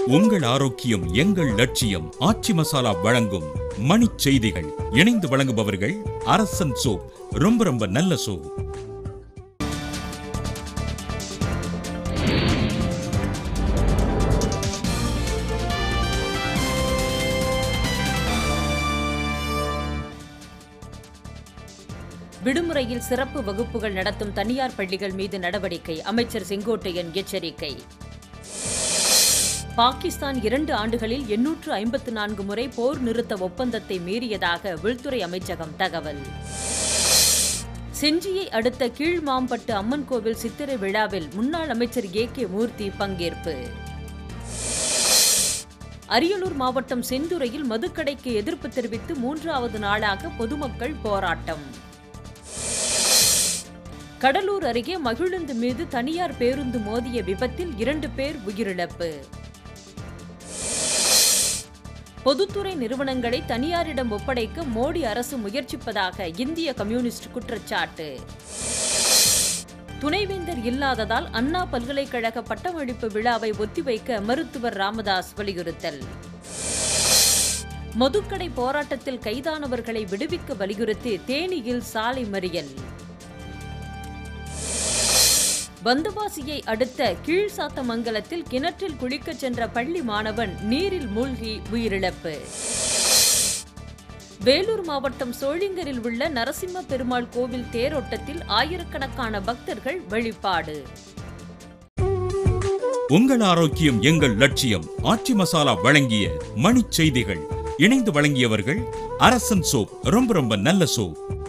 உங்கள் ஆரோக்கியம் எங்கள் லட்சியம் ஆச்சி மசாலா வழங்கும் மணிச் செய்திகள் இணைந்து வழங்குபவர்கள் அரசன் சோப் ரொம்ப ரொம்ப நல்ல சோப் விடுமுறையில் சிறப்பு வகுப்புகள் நடத்தும் தனியார் பள்ளிகள் மீது நடவடிக்கை அமைச்சர் செங்கோட்டையன் எச்சரிக்கை பாகிஸ்தான் இரண்டு ஆண்டுகளில் எண்ணூற்று ஐம்பத்து நான்கு முறை போர் நிறுத்த ஒப்பந்தத்தை மீறியதாக உள்துறை அமைச்சகம் தகவல் செஞ்சியை அடுத்த கீழ்மாம்பட்டு அம்மன் கோவில் சித்திரை விழாவில் முன்னாள் அமைச்சர் ஏ கே மூர்த்தி பங்கேற்பு அரியலூர் மாவட்டம் செந்துறையில் மதுக்கடைக்கு எதிர்ப்பு தெரிவித்து மூன்றாவது நாளாக பொதுமக்கள் போராட்டம் கடலூர் அருகே மகிழுந்து மீது தனியார் பேருந்து மோதிய விபத்தில் இரண்டு பேர் உயிரிழப்பு பொதுத்துறை நிறுவனங்களை தனியாரிடம் ஒப்படைக்க மோடி அரசு முயற்சிப்பதாக இந்திய கம்யூனிஸ்ட் குற்றச்சாட்டு துணைவேந்தர் இல்லாததால் அண்ணா பல்கலைக்கழக பட்டமளிப்பு விழாவை ஒத்திவைக்க மருத்துவர் ராமதாஸ் வலியுறுத்தல் மதுக்கடை போராட்டத்தில் கைதானவர்களை விடுவிக்க வலியுறுத்தி தேனியில் சாலை மறியல் வந்தவாசியை அடுத்த கீழ்சாத்தமங்கலத்தில் கிணற்றில் குளிக்கச் சென்ற பள்ளி மாணவன் நீரில் மூழ்கி உயிரிழப்பு வேலூர் மாவட்டம் சோழிங்கரில் உள்ள நரசிம்ம பெருமாள் கோவில் தேரோட்டத்தில் ஆயிரக்கணக்கான பக்தர்கள் வழிபாடு உங்கள் ஆரோக்கியம் எங்கள் லட்சியம் ஆச்சி மசாலா வழங்கிய மணிச் செய்திகள் இணைந்து வழங்கியவர்கள் அரசன் சோப் ரொம்ப ரொம்ப நல்ல சோப்